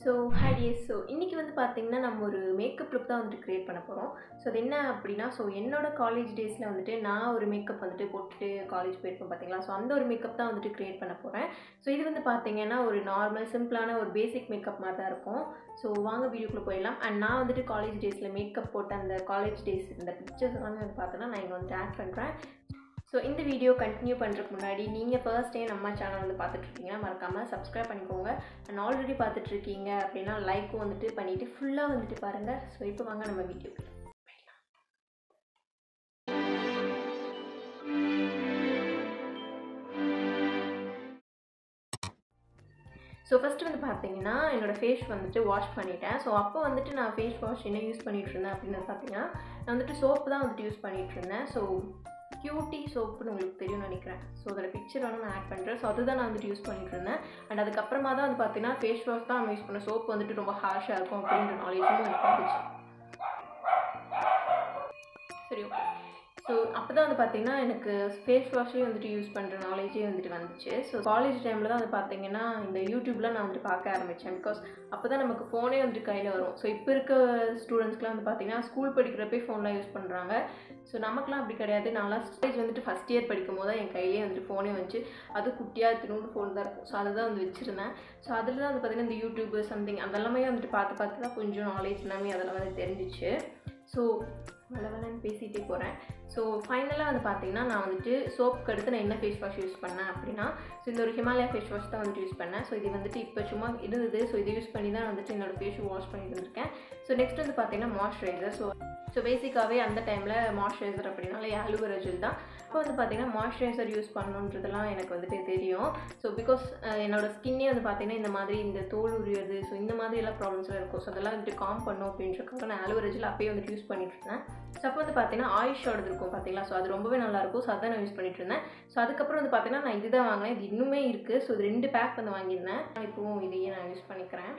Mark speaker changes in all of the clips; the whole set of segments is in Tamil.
Speaker 1: ஸோ ஹேடியஸ் ஸோ இன்றைக்கி வந்து பார்த்திங்கன்னா நம்ம ஒரு மேக்கப் லுக் தான் வந்துட்டு க்ரியேட் பண்ண போகிறோம் ஸோ அது என்ன அப்படின்னா ஸோ என்னோட காலேஜ் டேஸில் வந்துட்டு நான் ஒரு மேக்கப் வந்துட்டு போட்டுட்டு காலேஜ் போயிருப்பேன் பார்த்தீங்களா ஸோ அந்த ஒரு மேக்கப் தான் வந்துட்டு க்ரியேட் பண்ண போகிறேன் ஸோ இது வந்து பார்த்திங்கன்னா ஒரு நார்மல் சிம்பிளான ஒரு பேசிக் மேக்கப் மாதிரி தான் இருக்கும் ஸோ வாங்க வீடியோக்குள்ளே போயிடலாம் அண்ட் நான் வந்துட்டு காலேஜ் டேஸில் மேக்கப் போட்ட அந்த காலேஜ் டேஸ் இந்த பிக்சர்ஸ் எல்லாமே வந்து பார்த்தோன்னா நான் இங்கே வந்து ஆட் பண்ணுறேன் ஸோ இந்த வீடியோ கண்டினியூ பண்ணுறதுக்கு முன்னாடி நீங்கள் ஃபர்ஸ்ட் டைம் நம்ம சேனல் வந்து பார்த்துட்ருக்கீங்கன்னா மறக்காமல் சப்ஸ்கிரைப் பண்ணிக்கோங்க அண்ட் ஆல்ரெடி பார்த்துட்ருக்கீங்க அப்படின்னா லைக்கும் வந்துட்டு பண்ணிவிட்டு ஃபுல்லாக வந்துட்டு பாருங்கள் ஸோ இப்போ வாங்க நம்ம வீடியோக்கு ஸோ ஃபஸ்ட்டு வந்து பார்த்தீங்கன்னா என்னோடய ஃபேஸ் வந்துட்டு வாஷ் பண்ணிட்டேன் ஸோ அப்போ வந்துட்டு நான் ஃபேஸ் வாஷ் என்ன யூஸ் பண்ணிகிட்டு இருந்தேன் அப்படின்னு பார்த்தீங்கன்னா நான் வந்துட்டு சோப்பு தான் வந்துட்டு யூஸ் பண்ணிகிட்டு இருந்தேன் ஸோ கியூட்டி சோப்புன்னு உங்களுக்கு தெரியும்னு நினைக்கிறேன் ஸோ அதோட பிக்சர் வந்து நான் ஆட் பண்ணுறேன் ஸோ அதுதான் நான் வந்துட்டு யூஸ் பண்ணிட்டு இருந்தேன் அண்ட் அதுக்கப்புறமா தான் வந்து பார்த்தீங்கன்னா ஃபேஸ் வாஷ் தான் நம்ம யூஸ் பண்ண சோப்பு வந்துட்டு ரொம்ப ஹார்ஷாக இருக்கும் அப்படின்ற நாலேஜும் எனக்கு வந்துச்சு சரி ஓகே ஸோ அப்போ தான் வந்து பார்த்தீங்கன்னா எனக்கு ஃபேஸ் வாஷே வந்துட்டு யூஸ் பண்ணுற நாலேஜே வந்துட்டு வந்துச்சு ஸோ காலேஜ் டைமில் தான் வந்து பார்த்தீங்கன்னா இந்த யூடியூப்லாம் நான் வந்துட்டு பார்க்க ஆரம்பித்தேன் பிகாஸ் அப்போ தான் நமக்கு ஃபோனே வந்துட்டு கையில் வரும் ஸோ இப்போ இருக்க ஸ்டூடெண்ட்ஸ்க்குலாம் வந்து பார்த்தீங்கன்னா ஸ்கூல் படிக்கிறப்பே ஃபோன்லாம் யூஸ் பண்ணுறாங்க ஸோ நமக்குலாம் அப்படி கிடையாது நான்லாம் ஸ்டேஜ் வந்துட்டு ஃபஸ்ட் இயர் படிக்கும் போது தான் என் கையிலே வந்துட்டு ஃபோனே வந்துச்சு அது குட்டியாக திரும்ப ஃபோன் தான் இருக்கும் ஸோ அதை தான் வந்து வச்சுருந்தேன் ஸோ அதில் தான் வந்து பார்த்திங்கன்னா இந்த யூடியூப் சம்திங் அதெல்லாமே வந்துட்டு பார்த்து பார்த்து தான் கொஞ்சம் நாலேஜ் எல்லாமே அதெல்லாம் வந்து தெரிஞ்சிச்சு ஸோ வளவலன்னு பேசிகிட்டே போகிறேன் ஸோ ஃபைனலாக வந்து பார்த்தீங்கன்னா நான் வந்துட்டு சோப்புக்கு அடுத்து நான் என்ன ஃபேஸ் வாஷ் யூஸ் பண்ணேன் அப்படின்னா ஸோ இந்த ஒரு ஹிமாலயா ஃபேஸ் வாஷ் தான் வந்துட்டு யூஸ் பண்ணேன் ஸோ இது வந்துட்டு இப்போ சும்மா இருந்தது ஸோ இதை யூஸ் பண்ணி தான் வந்துட்டு என்னோடய ஃபேஸ் வாஷ் பண்ணிட்டு வந்திருக்கேன் ஸோ நெக்ஸ்ட் வந்து பார்த்தீங்கன்னா மாய்ஸ்சரைசர் ஸோ ஸோ பேசிக்காகவே அந்த டைமில் மாய்ஸ்சரைசர் அப்படின்னாலே ஆலுவேரா ஜெல் தான் இப்போ வந்து பார்த்தீங்கன்னா மாய்ஸ்சரைசர் யூஸ் பண்ணணுன்றதெல்லாம் எனக்கு வந்துட்டு தெரியும் ஸோ பிகாஸ் என்னோடய ஸ்கின்னே வந்து பார்த்தீங்கன்னா இந்த மாதிரி இந்த தோல் உரியது ஸோ இந்த மாதிரி எல்லாம் ப்ராப்ளம்ஸ்லாம் இருக்கும் ஸோ அதெல்லாம் வந்துட்டு காம் பண்ணும் அப்படின்றக்காக நான் ஆலுவேரா ஜெல் அப்பயே வந்துட்டு யூஸ் பண்ணிட்டு இருந்தேன் ஸோ அப்போ வந்து பார்த்தீங்கன்னா ஆயுஷோட இருக்கும் பார்த்தீங்களா ஸோ அது ரொம்பவே நல்லாயிருக்கும் ஸோ அதான் நான் யூஸ் பண்ணிட்டு இருந்தேன் ஸோ அதுக்கப்புறம் வந்து பார்த்தீங்கன்னா நான் இதுதான் வாங்கினேன் இது இன்னுமே இருக்குது ஸோ இது ரெண்டு பேக் வந்து வாங்கியிருந்தேன் இப்போவும் இதையே நான் யூஸ் பண்ணிக்கிறேன்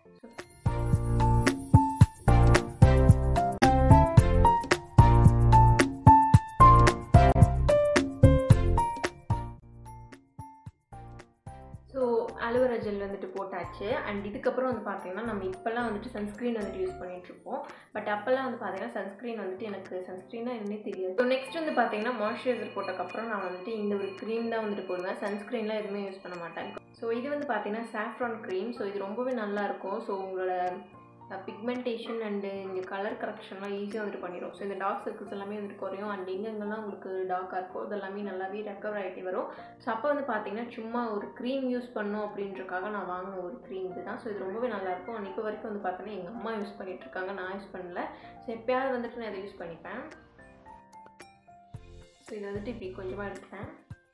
Speaker 1: ஸோ அலோவேரா ஜெல் வந்துட்டு போட்டாச்சு அண்ட் இதுக்கப்புறம் வந்து பார்த்தீங்கன்னா நம்ம இப்போல்லாம் வந்துட்டு சன்ஸ்க்ரீன் வந்துட்டு யூஸ் பண்ணிகிட்ருப்போம் பட் அப்போல்லாம் வந்து பார்த்தீங்கன்னா சன்ஸ்க்ரீன் வந்துட்டு எனக்கு சன்ஸ்க்ரீனாக என்னன்னே தெரியாது ஸோ நெக்ஸ்ட் வந்து பார்த்தீங்கன்னா மாய்ஸ்சரைசர் போட்டக்கப்புறம் நான் வந்துட்டு இந்த ஒரு க்ரீம் தான் வந்துட்டு போடுவேன் சன்ஸ்க்ரீன்லாம் எதுவுமே யூஸ் பண்ண மாட்டேன் ஸோ இது வந்து பார்த்தீங்கன்னா சாஃப்ரான் க்ரீம் ஸோ இது ரொம்பவே நல்லாயிருக்கும் ஸோ உங்களோட பிக்மெண்டேஷன் அண்டு இந்த கலர் கரெக்ஷன்லாம் ஈஸியாக வந்துட்டு பண்ணிடும் ஸோ இந்த டார்க் சர்க்கிள்ஸ் எல்லாமே வந்துட்டு குறையும் அண்ட் எங்கெங்கெல்லாம் உங்களுக்கு டார்க்காக இருக்கோ அதெல்லாமே நல்லாவே ரெக்கவர் ஆகிட்டு வரும் ஸோ அப்போ வந்து பார்த்தீங்கன்னா சும்மா ஒரு க்ரீம் யூஸ் பண்ணோம் அப்படின்றக்காக நான் வாங்கின ஒரு க்ரீம் இது தான் ஸோ இது ரொம்பவே நல்லாயிருக்கும் அண்ட் இப்போ வரைக்கும் வந்து பார்த்தீங்கன்னா எங்கள் அம்மா யூஸ் பண்ணிகிட்ருக்காங்க நான் யூஸ் பண்ணல ஸோ எப்போயாவது வந்துட்டு நான் இதை யூஸ் பண்ணிப்பேன் ஸோ இது வந்துட்டு இப்படி கொஞ்சமாக எடுத்துப்பேன்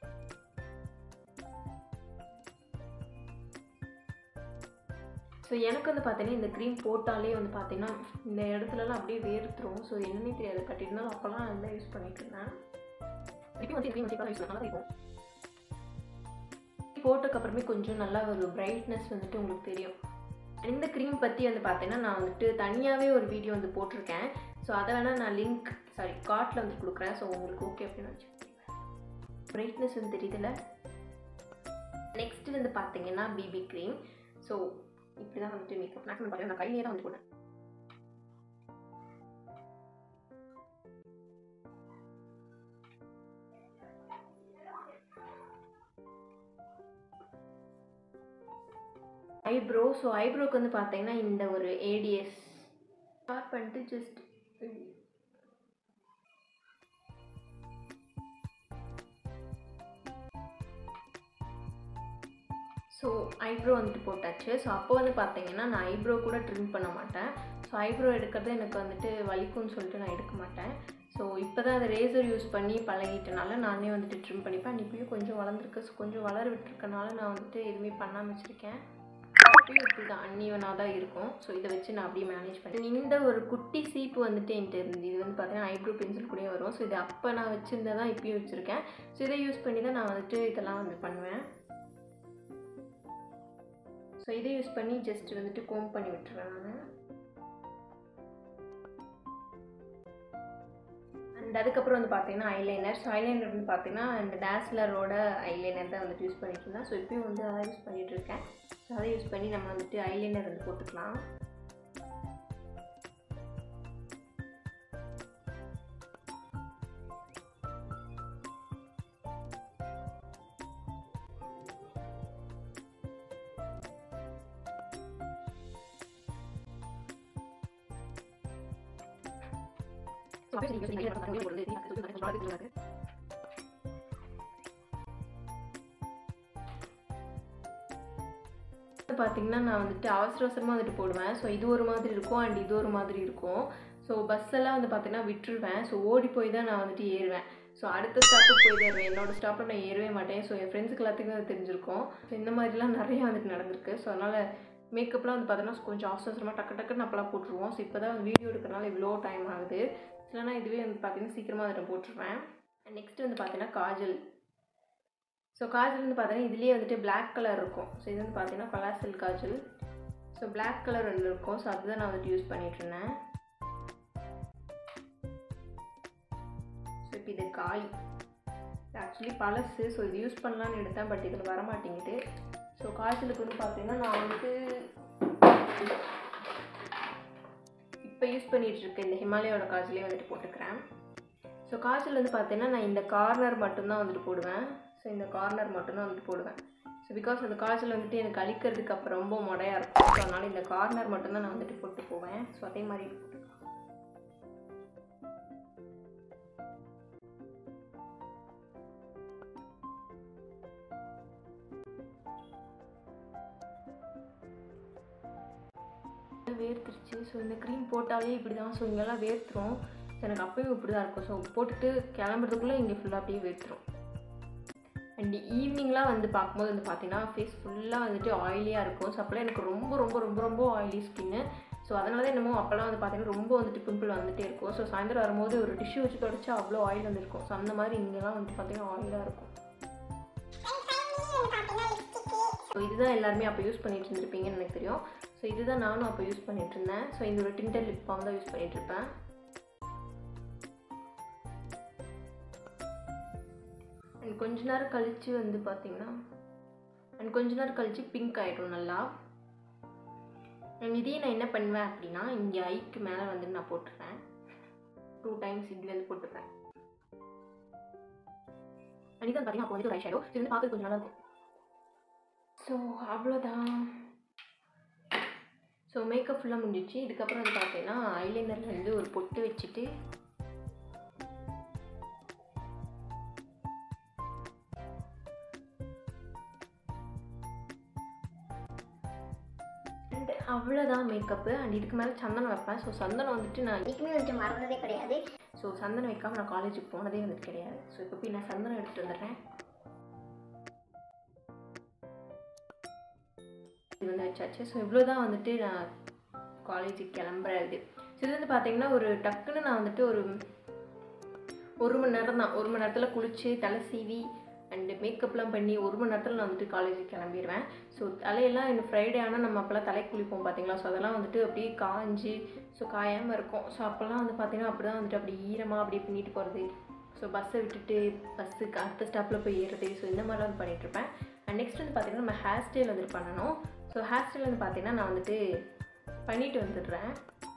Speaker 1: ஸோ எனக்கு வந்து பார்த்தீங்கன்னா இந்த க்ரீம் போட்டாலே வந்து பார்த்தீங்கன்னா இந்த இடத்துலலாம் அப்படியே வேர்த்துரும் ஸோ என்னன்னே தெரியாது பட் இருந்தாலும் அப்போல்லாம் நான் தான் யூஸ் பண்ணிட்டு இருந்தேன் திருப்பி வந்து க்ரீம் வச்சு யூஸ் பண்ணால் இருக்கும் போட்டதுக்கப்புறமே கொஞ்சம் நல்லா ஒரு பிரைட்னஸ் வந்துட்டு உங்களுக்கு தெரியும் இந்த க்ரீம் பற்றி வந்து பார்த்தீங்கன்னா நான் வந்துட்டு தனியாகவே ஒரு வீடியோ வந்து போட்டிருக்கேன் ஸோ அதை வேணால் நான் லிங்க் சாரி கார்ட்டில் வந்து கொடுக்குறேன் ஸோ உங்களுக்கு ஓகே அப்படின்னு வச்சுக்கோங்க பிரைட்னஸ் வந்து தெரியுதுல்ல நெக்ஸ்ட் வந்து பார்த்தீங்கன்னா பிபி க்ரீம் ஸோ இப்படி தான் வந்துட்டு மேக்கப் மேக்ஸிமம் பார்த்தீங்கன்னா நான் கையிலே தான் வந்து போனேன் ஐப்ரோ ஸோ ஐப்ரோக்கு வந்து பார்த்தீங்கன்னா இந்த ஒரு ஏடிஎஸ் ஸ்டார்ட் பண்ணிட்டு ஜஸ்ட் ஸோ ஐப்ரோ வந்துட்டு போட்டாச்சு ஸோ அப்போ வந்து பார்த்தீங்கன்னா நான் ஐப்ரோ கூட ட்ரிம் பண்ண மாட்டேன் ஸோ ஐப்ரோ எடுக்கிறது எனக்கு வந்துட்டு வலிக்கும்னு சொல்லிட்டு நான் எடுக்க மாட்டேன் ஸோ இப்போ தான் அந்த ரேசர் யூஸ் பண்ணி பழகிட்டனால நானே வந்துட்டு ட்ரிம் பண்ணிப்பேன் இப்பயும் கொஞ்சம் வளர்ந்துருக்கு ஸோ கொஞ்சம் வளர விட்டுருக்கனால நான் வந்துட்டு எதுவுமே பண்ணாமல் வச்சுருக்கேன் அப்பயும் இப்படி தான் அன்னிவனாக தான் இருக்கும் ஸோ இதை வச்சு நான் அப்படியே மேனேஜ் பண்ணேன் இந்த ஒரு குட்டி சீப்பு வந்துட்டு என்கிட்ட இருந்தது இது வந்து பார்த்தீங்கன்னா ஐப்ரோ பென்சில் கூட வரும் ஸோ இது அப்போ நான் வச்சுருந்தா தான் இப்பயும் வச்சுருக்கேன் ஸோ இதை யூஸ் பண்ணி தான் நான் வந்துட்டு இதெல்லாம் வந்து பண்ணுவேன் ஸோ இதை யூஸ் பண்ணி ஜஸ்ட் வந்துட்டு கோம் பண்ணி விட்டுருவேன் நான் அண்ட் அதுக்கப்புறம் வந்து பார்த்தீங்கன்னா ஐலைனர் ஸோ ஐலைனர் வந்து பார்த்தீங்கன்னா இந்த டேஸ்லரோட ஐலைனர் தான் வந்துட்டு யூஸ் பண்ணிட்டு இருந்தேன் ஸோ இப்பயும் வந்து அதான் யூஸ் பண்ணிகிட்டு இருக்கேன் ஸோ அதை யூஸ் யூஸ் பண்ணி நம்ம வந்துட்டு ஐலைனர் வந்து போட்டுக்கலாம் பார்த்தீங்கன்னா நான் வந்துட்டு அவசர அவசரமாக வந்துட்டு போடுவேன் ஸோ இது ஒரு மாதிரி இருக்கும் அண்ட் இது ஒரு மாதிரி இருக்கும் ஸோ பஸ்ஸெல்லாம் வந்து பார்த்தீங்கன்னா விட்டுருவேன் ஸோ ஓடி போய் தான் நான் வந்துட்டு ஏறுவேன் ஸோ அடுத்த ஸ்டாப்புக்கு போய் தான் ஏறுவேன் என்னோட ஸ்டாப்பில் நான் ஏறவே மாட்டேன் ஸோ என் ஃப்ரெண்ட்ஸுக்கு எல்லாத்துக்கும் அது தெரிஞ்சிருக்கும் ஸோ இந்த மாதிரிலாம் நிறைய வந்துட்டு நடந்திருக்கு ஸோ அதனால் மேக்கப்லாம் வந்து பார்த்தீங்கன்னா கொஞ்சம் அவசர அவசரமாக டக்கு டக்குன்னு அப்போலாம் போட்டுருவோம் ஸோ இப்போ தான் வீடியோ எடுக்கிறனால இவ்வளோ டைம் ஆகுது இல்லைனா இதுவே வந்து பார்த்தீங்கன்னா சீக்கிரமாக அதில் போட்டுருவேன் நெக்ஸ்ட் வந்து பார்த்தீங்கன்னா காஜல் ஸோ காஜல் வந்து பார்த்தீங்கன்னா இதுலேயே வந்துட்டு பிளாக் கலர் இருக்கும் ஸோ இது வந்து பார்த்தீங்கன்னா பலாசல் காஜல் ஸோ பிளாக் கலர் ஒன்று இருக்கும் ஸோ அதுதான் நான் வந்துட்டு யூஸ் பண்ணிகிட்ருந்தேன் ஸோ இப்போ இது காலி ஆக்சுவலி பழசு ஸோ இது யூஸ் பண்ணலான்னு எடுத்தேன் பட் இதில் வர மாட்டேங்குது ஸோ காய்ச்சலுக்கு வந்து பார்த்தீங்கன்னா நான் வந்து இப்போ யூஸ் பண்ணிகிட்டு இருக்க இந்த ஹிமாலயோட காய்ச்சலே வந்துட்டு போட்டுக்கிறேன் ஸோ காய்ச்சல் வந்து பார்த்தீங்கன்னா நான் இந்த கார்னர் மட்டும்தான் வந்துட்டு போடுவேன் ஸோ இந்த கார்னர் மட்டும்தான் வந்துட்டு போடுவேன் ஸோ பிகாஸ் அந்த காய்ச்சல் வந்துட்டு எனக்கு அழிக்கிறதுக்கு அப்போ ரொம்ப முடையாக இருக்கும் ஸோ அதனால் இந்த கார்னர் மட்டும்தான் நான் வந்துட்டு போட்டு போவேன் ஸோ அதே மாதிரி போட்டுக்கலாம் வேர்த்துருச்சு ஸோ இந்த க்ரீம் போட்டாலே இப்படி தான் ஸோ இங்கெல்லாம் வேர்த்துரும் எனக்கு அப்பயும் இப்படி தான் இருக்கும் ஸோ போட்டுட்டு கிளம்புறதுக்குள்ளே இங்கே ஃபுல்லாக அப்படியே வேர்த்துரும் அண்ட் ஈவினிங்லாம் வந்து பார்க்கும்போது வந்து பார்த்தீங்கன்னா ஃபேஸ் ஃபுல்லாக வந்துட்டு ஆயிலியாக இருக்கும் ஸோ அப்போல்லாம் எனக்கு ரொம்ப ரொம்ப ரொம்ப ரொம்ப ஆயிலி ஸ்கின்னு ஸோ அதனால தான் என்னமோ அப்போல்லாம் வந்து பார்த்தீங்கன்னா ரொம்ப வந்துட்டு பிம்பிள் வந்துட்டே இருக்கும் ஸோ சாயந்தரம் வரும்போது ஒரு டிஷ்யூ வச்சு தொடச்சா அவ்வளோ ஆயில் வந்துருக்கும் ஸோ அந்த மாதிரி இங்கெல்லாம் வந்துட்டு பார்த்தீங்கன்னா ஆயிலாக இருக்கும் ஸோ இதுதான் எல்லாருமே அப்போ யூஸ் பண்ணிட்டு இருந்திருப்பீங்கன்னு எனக்கு தெரியும் ஸோ இதுதான் நானும் அப்போ யூஸ் பண்ணிட்டு இருந்தேன் ஸோ இந்த ஒரு டிண்டர் லிப் பாம் தான் யூஸ் பண்ணிட்டு இருப்பேன் அண்ட் கொஞ்ச நேரம் கழித்து வந்து பார்த்தீங்கன்னா அண்ட் கொஞ்ச நேரம் கழித்து பிங்க் ஆகிடும் நல்லா அண்ட் இதையே நான் என்ன பண்ணுவேன் அப்படின்னா இங்கே ஐக்கு மேலே வந்து நான் போட்டுருவேன் டூ டைம்ஸ் இப்படி வந்து போட்டுப்பேன் அண்ட் இதான் பார்த்தீங்கன்னா அப்போ வந்து ஒரு ஐ ஷேடோ இது வந்து பார்க்க கொஞ்சம் நல்லா இருக்கும் ஸோ அவ்வளோதான் ஸோ மேக்கப் ஃபுல்லாக முடிஞ்சிச்சு இதுக்கப்புறம் வந்து பார்த்தீங்கன்னா ஐலைனரில் வந்து ஒரு பொட்டு வச்சுட்டு அண்ட் அவ்வளோதான் மேக்கப்பு அண்ட் இதுக்கு மேலே சந்தனம் வைப்பேன் ஸோ சந்தனம் வந்துட்டு நான்
Speaker 2: என்றைக்குமே வந்துட்டு மறந்ததே கிடையாது
Speaker 1: ஸோ சந்தனம் வைக்காமல் நான் காலேஜுக்கு போனதே வந்துட்டு கிடையாது ஸோ இப்போ போய் நான் சந்தனம் எடுத்துகிட்டு வந்துடுறேன் இது வந்து வச்சாச்சு ஸோ இவ்வளோ தான் வந்துட்டு நான் காலேஜுக்கு கிளம்புறது ஸோ இது வந்து பார்த்தீங்கன்னா ஒரு டக்குன்னு நான் வந்துட்டு ஒரு ஒரு மணி நேரம் தான் ஒரு மணி நேரத்தில் குளித்து தலை சீவி அண்டு மேக்கப்லாம் பண்ணி ஒரு மணி நேரத்தில் நான் வந்துட்டு காலேஜுக்கு கிளம்பிடுவேன் ஸோ தலையெல்லாம் எனக்கு ஃப்ரைடே ஆனால் நம்ம அப்போல்லாம் தலை குளிப்போம் பார்த்தீங்களா ஸோ அதெல்லாம் வந்துட்டு அப்படியே காஞ்சி ஸோ காயாமல் இருக்கும் ஸோ அப்போல்லாம் வந்து பார்த்தீங்கன்னா அப்படி தான் வந்துட்டு அப்படி ஈரமாக அப்படியே பின்னிட்டு போகிறது ஸோ பஸ்ஸை விட்டுட்டு பஸ்ஸுக்கு அடுத்த ஸ்டாப்பில் போய் ஏறுறது ஸோ இந்த மாதிரிலாம் வந்து பண்ணிகிட்ருப்பேன் அண்ட் நெக்ஸ்ட் வந்து பார்த்திங்கன்னா நம்ம ஹேர் ஸ்டைல் வந்துட்டு பண்ணணும் ஸோ ஹேர் ஸ்டைல் வந்து பார்த்திங்கன்னா நான் வந்துட்டு பண்ணிட்டு வந்துடுறேன்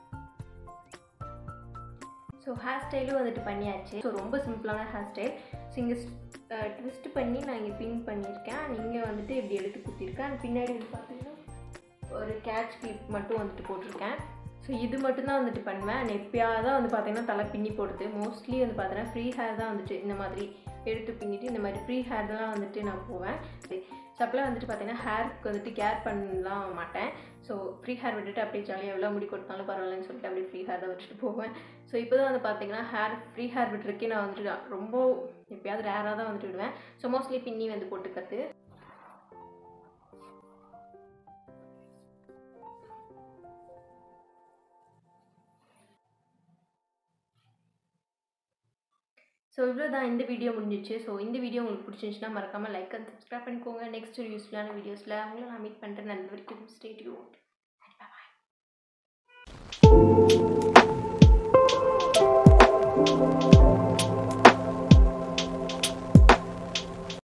Speaker 1: ஸோ ஹேர் ஸ்டைலும் வந்துட்டு பண்ணியாச்சு ஸோ ரொம்ப சிம்பிளான ஹேர் ஸ்டைல் ஸோ இங்கே ட்விஸ்ட் பண்ணி நான் இங்கே பின் பண்ணியிருக்கேன் நீங்கள் வந்துட்டு இப்படி எடுத்து குத்திருக்கேன் அண்ட் பின்னாடி வந்து பார்த்தீங்கன்னா ஒரு கேட்ச் கிளிப் மட்டும் வந்துட்டு போட்டிருக்கேன் ஸோ இது மட்டும்தான் வந்துட்டு பண்ணுவேன் அண்ட் எப்பயாவது தான் வந்து பார்த்தீங்கன்னா தலை பின்னி போடுது மோஸ்ட்லி வந்து பார்த்தீங்கன்னா ஃப்ரீ ஹேர் தான் வந்துட்டு இந்த மாதிரி எடுத்து பின்னிட்டு இந்த மாதிரி ஃப்ரீ ஹேர் தான் வந்துட்டு நான் போவேன் ஸோ அப்போலாம் வந்துட்டு பார்த்தீங்கன்னா ஹேருக்கு வந்துட்டு கேர் பண்ணலாம் மாட்டேன் ஸோ ஃப்ரீ ஹேர் விட்டுட்டு அப்படியே ஜாலியாக எவ்வளோ முடி கொடுத்தாலும் பரவாயில்லன்னு சொல்லிட்டு அப்படியே ஃப்ரீ ஹேர் தான் வச்சுட்டு போவேன் ஸோ இப்போ தான் வந்து பார்த்தீங்கன்னா ஹேர் ஃப்ரீ ஹேர் விட்டுருக்கே நான் வந்துட்டு ரொம்ப எப்பயாவது ரேராக தான் வந்துட்டு விடுவேன் ஸோ மோஸ்ட்லி பின்னி வந்து போட்டுக்கிறது ஸோ இவ்வளோ தான் இந்த வீடியோ முடிஞ்சிச்சு ஸோ இந்த வீடியோ உங்களுக்கு பிடிச்சிருந்துச்சுன்னா மறக்காமல் லைக் அண்ட் சப்ஸ்கிரைப் பண்ணிக்கோங்க நெக்ஸ்ட் ஒரு யூஸ்ஃபுல்லான வீடியோஸில் உங்களை நான் மீட் பண்ணுறேன் நல்ல வரைக்கும் ஸ்டேட் யூ